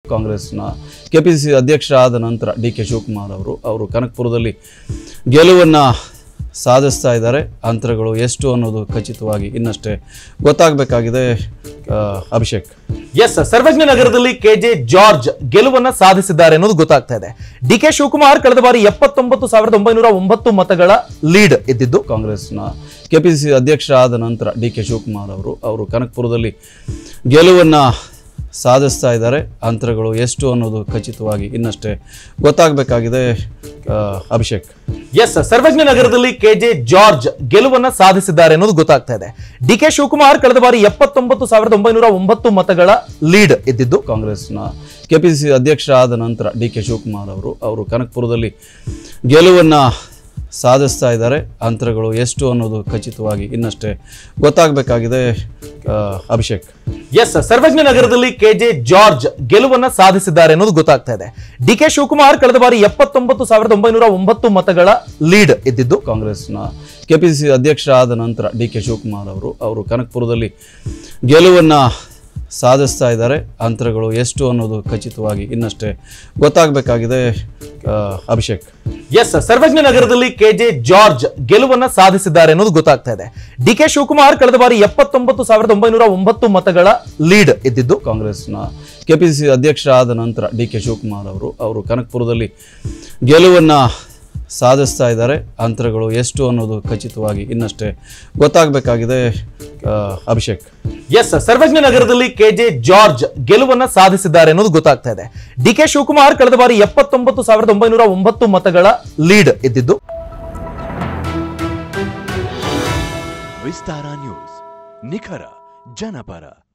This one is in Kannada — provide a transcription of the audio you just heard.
ಕಾಂಗ್ರೆಸ್ನ ಕೆಪಿಸಿಸಿ ಅಧ್ಯಕ್ಷರಾದ ನಂತರ ಡಿ ಕೆ ಶಿವಕುಮಾರ್ ಅವರು ಅವರು ಕನಕಪುರದಲ್ಲಿ ಗೆಲುವನ್ನು ಸಾಧಿಸ್ತಾ ಇದ್ದಾರೆ ಅಂತರಗಳು ಎಷ್ಟು ಅನ್ನೋದು ಖಚಿತವಾಗಿ ಇನ್ನಷ್ಟೇ ಗೊತ್ತಾಗಬೇಕಾಗಿದೆ ಅಭಿಷೇಕ್ ಎಸ್ ಸರ್ವಜ್ಞ ನಗರದಲ್ಲಿ ಕೆಜೆ ಜಾರ್ಜ್ ಗೆಲುವನ್ನ ಸಾಧಿಸಿದ್ದಾರೆ ಅನ್ನೋದು ಗೊತ್ತಾಗ್ತಾ ಇದೆ ಡಿ ಕೆ ಶಿವಕುಮಾರ್ ಕಳೆದ ಬಾರಿ ಎಪ್ಪತ್ತೊಂಬತ್ತು ಸಾವಿರದ ಒಂಬೈನೂರ ಒಂಬತ್ತು ಮತಗಳ ಲೀಡ್ ಇದ್ದಿದ್ದು ಕಾಂಗ್ರೆಸ್ನ ಕೆಪಿಸಿಸಿ ಅಧ್ಯಕ್ಷರಾದ ನಂತರ ಡಿ ಕೆ ಶಿವಕುಮಾರ್ ಅವರು ಅವರು ಕನಕಪುರದಲ್ಲಿ ಗೆಲುವನ್ನು ಸಾಧಿಸ್ತಾ ಇದ್ದಾರೆ ಅಂತರಗಳು ಎಷ್ಟು ಅನ್ನೋದು ಖಚಿತವಾಗಿ ಇನ್ನಷ್ಟೇ ಗೊತ್ತಾಗಬೇಕಾಗಿದೆ ಅಭಿಷೇಕ್ ಎಸ್ ಸರ್ವಜ್ಞ ನಗರದಲ್ಲಿ ಕೆಜೆ ಜಾರ್ಜ್ ಗೆಲುವನ್ನ ಸಾಧಿಸಿದ್ದಾರೆ ಅನ್ನೋದು ಗೊತ್ತಾಗ್ತಾ ಇದೆ ಡಿ ಕೆ ಶಿವಕುಮಾರ್ ಕಳೆದ ಬಾರಿ ಎಪ್ಪತ್ತೊಂಬತ್ತು ಸಾವಿರದ ಒಂಬೈನೂರ ಒಂಬತ್ತು ಮತಗಳ ಲೀಡ್ ಇದ್ದಿದ್ದು ಕಾಂಗ್ರೆಸ್ನ ಕೆಪಿಸಿಸಿ ಅಧ್ಯಕ್ಷರಾದ ನಂತರ ಡಿ ಕೆ ಶಿವಕುಮಾರ್ ಅವರು ಅವರು ಕನಕಪುರದಲ್ಲಿ ಗೆಲುವನ್ನು ಸಾಧಿಸ್ತಾ ಇದ್ದಾರೆ ಅಂತರಗಳು ಎಷ್ಟು ಅನ್ನೋದು ಖಚಿತವಾಗಿ ಇನ್ನಷ್ಟೇ ಗೊತ್ತಾಗಬೇಕಾಗಿದೆ ಅಭಿಷೇಕ್ ಎಸ್ ಸರ್ವಜ್ಞ ನಗರದಲ್ಲಿ ಕೆಜೆ ಜಾರ್ಜ್ ಗೆಲುವನ್ನ ಸಾಧಿಸಿದ್ದಾರೆ ಅನ್ನೋದು ಗೊತ್ತಾಗ್ತಾ ಇದೆ ಡಿ ಕೆ ಶಿವಕುಮಾರ್ ಕಳೆದ ಬಾರಿ ಎಪ್ಪತ್ತೊಂಬತ್ತು ಸಾವಿರದ ಒಂಬೈನೂರ ಒಂಬತ್ತು ಮತಗಳ ಲೀಡ್ ಇದ್ದಿದ್ದು ಕಾಂಗ್ರೆಸ್ನ ಕೆಪಿಸಿಸಿ ಅಧ್ಯಕ್ಷರಾದ ನಂತರ ಡಿ ಕೆ ಶಿವಕುಮಾರ್ ಅವರು ಅವರು ಕನಕಪುರದಲ್ಲಿ ಗೆಲುವನ್ನು ಸಾಧಿಸ್ತಾ ಇದ್ದಾರೆ ಅಂತರಗಳು ಎಷ್ಟು ಅನ್ನೋದು ಖಚಿತವಾಗಿ ಇನ್ನಷ್ಟೇ ಗೊತ್ತಾಗಬೇಕಾಗಿದೆ ಅಭಿಷೇಕ್ ಎಸ್ ಸರ್ವಜ್ಞ ನಗರದಲ್ಲಿ ಕೆಜೆ ಜಾರ್ಜ್ ಗೆಲುವನ್ನ ಸಾಧಿಸಿದ್ದಾರೆ ಅನ್ನೋದು ಗೊತ್ತಾಗ್ತಾ ಇದೆ ಡಿ ಕೆ ಶಿವಕುಮಾರ್ ಕಳೆದ ಬಾರಿ ಎಪ್ಪತ್ತೊಂಬತ್ತು ಸಾವಿರದ ಒಂಬೈನೂರ ಒಂಬತ್ತು ಮತಗಳ ಲೀಡ್ ಇದ್ದಿದ್ದು ಕಾಂಗ್ರೆಸ್ನ ಕೆಪಿಸಿಸಿ ಅಧ್ಯಕ್ಷರಾದ ನಂತರ ಡಿ ಕೆ ಶಿವಕುಮಾರ್ ಅವರು ಅವರು ಕನಕಪುರದಲ್ಲಿ ಗೆಲುವನ್ನು ಸಾಧಿಸ್ತಾ ಇದ್ದಾರೆ ಅಂತರಗಳು ಎಷ್ಟು ಅನ್ನೋದು ಖಚಿತವಾಗಿ ಇನ್ನಷ್ಟೇ ಗೊತ್ತಾಗಬೇಕಾಗಿದೆ ಅಭಿಷೇಕ್ ಎಸ್ ಸರ್ವಜ್ಞ ನಗರದಲ್ಲಿ ಕೆಜೆ ಜಾರ್ಜ್ ಗೆಲುವನ್ನ ಸಾಧಿಸಿದ್ದಾರೆ ಅನ್ನೋದು ಗೊತ್ತಾಗ್ತಾ ಇದೆ ಡಿ ಕೆ ಶಿವಕುಮಾರ್ ಕಳೆದ ಬಾರಿ ಎಪ್ಪತ್ತೊಂಬತ್ತು ಸಾವಿರದ ಒಂಬೈನೂರ ಒಂಬತ್ತು ಮತಗಳ ಲೀಡ್ ಇದ್ದಿದ್ದು ವಿಸ್ತಾರ ನ್ಯೂಸ್ ನಿಖರ ಜನಪರ